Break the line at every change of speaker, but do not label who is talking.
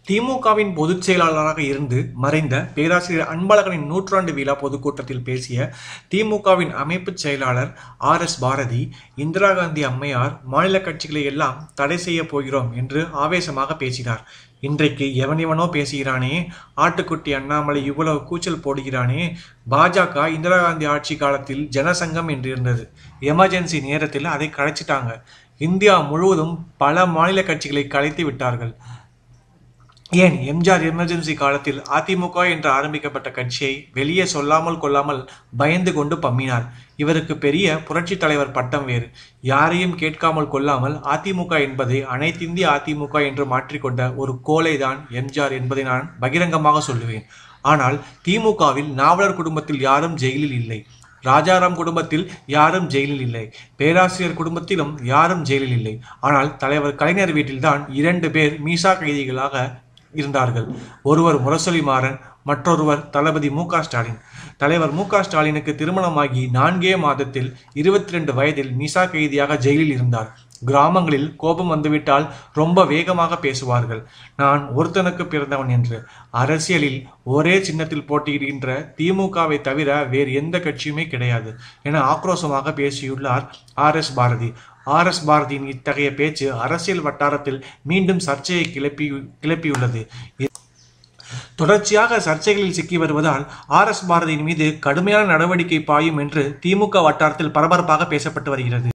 திமுகவின் பொதுச் செயலாளராக இருந்து மறைந்த பேராசிரியர் அன்பழகனின் நூற்றாண்டு விழா பொதுக்கூட்டத்தில் பேசிய திமுகவின் அமைப்புச் செயலாளர் ஆர் எஸ் பாரதி இந்திரா காந்தி அம்மையார் மாநில கட்சிகளை எல்லாம் தடை செய்ய போகிறோம் என்று ஆவேசமாக பேசினார் இன்றைக்கு எவனிவனோ பேசுகிறானே ஆட்டுக்குட்டி அண்ணாமலை இவ்வளவு கூச்சல் போடுகிறானே பாஜக இந்திரா காந்தி ஆட்சி காலத்தில் ஜனசங்கம் என்று இருந்தது எமர்ஜென்சி நேரத்தில் அதை கலைச்சிட்டாங்க இந்தியா முழுவதும் பல மாநில கட்சிகளை கலைத்து விட்டார்கள் ஏன் எம்ஜிஆர் எமர்ஜென்சி காலத்தில் அதிமுக என்று ஆரம்பிக்கப்பட்ட கட்சியை வெளியே சொல்லாமல் கொள்ளாமல் பயந்து கொண்டு பம்மினார் இவருக்கு பெரிய புரட்சி தலைவர் பட்டம் வேறு யாரையும் கேட்காமல் கொள்ளாமல் அதிமுக என்பதை அனைத்திந்திய அதிமுக என்று மாற்றிக்கொண்ட ஒரு கோலைதான் எம்ஜிஆர் என்பதை நான் பகிரங்கமாக சொல்லுவேன் ஆனால் திமுகவில் நாவலர் குடும்பத்தில் யாரும் ஜெயிலில் இல்லை ராஜாராம் குடும்பத்தில் யாரும் ஜெயிலில் இல்லை பேராசிரியர் குடும்பத்திலும் யாரும் ஜெயிலில் இல்லை ஆனால் தலைவர் கலைஞர் வீட்டில்தான் இரண்டு பேர் மீசா கைதிகளாக இருந்தார்கள் ஒருவர் முரசொலி மாறன் மற்றொருவர் தளபதி மு க ஸ்டாலின் தலைவர் மு க ஸ்டாலினுக்கு திருமணமாகி நான்கே மாதத்தில் இருபத்தி ரெண்டு வயதில் மீசா கைதியாக ஜெயிலில் இருந்தார் கிராமங்களில் கோபம் வந்துவிட்டால் ரொம்ப வேகமாக பேசுவார்கள் நான் ஒருத்தனுக்கு பிறந்தவன் என்று அரசியலில் ஒரே சின்னத்தில் போட்டியிடுகின்ற திமுகவை தவிர வேறு எந்த கட்சியுமே கிடையாது என ஆக்ரோஷமாக பேசியுள்ளார் R S Bharathi R S பாரதியின் இத்தகைய பேச்சு அரசியல் வட்டாரத்தில் மீண்டும் சர்ச்சையை கிளப்பி கிளப்பியுள்ளது தொடர்ச்சியாக சர்ச்சைகளில் சிக்கி வருவதால் ஆர் எஸ் பாரதியின் மீது கடுமையான நடவடிக்கை பாயும் என்று திமுக வட்டாரத்தில் பரபரப்பாக பேசப்பட்டு வருகிறது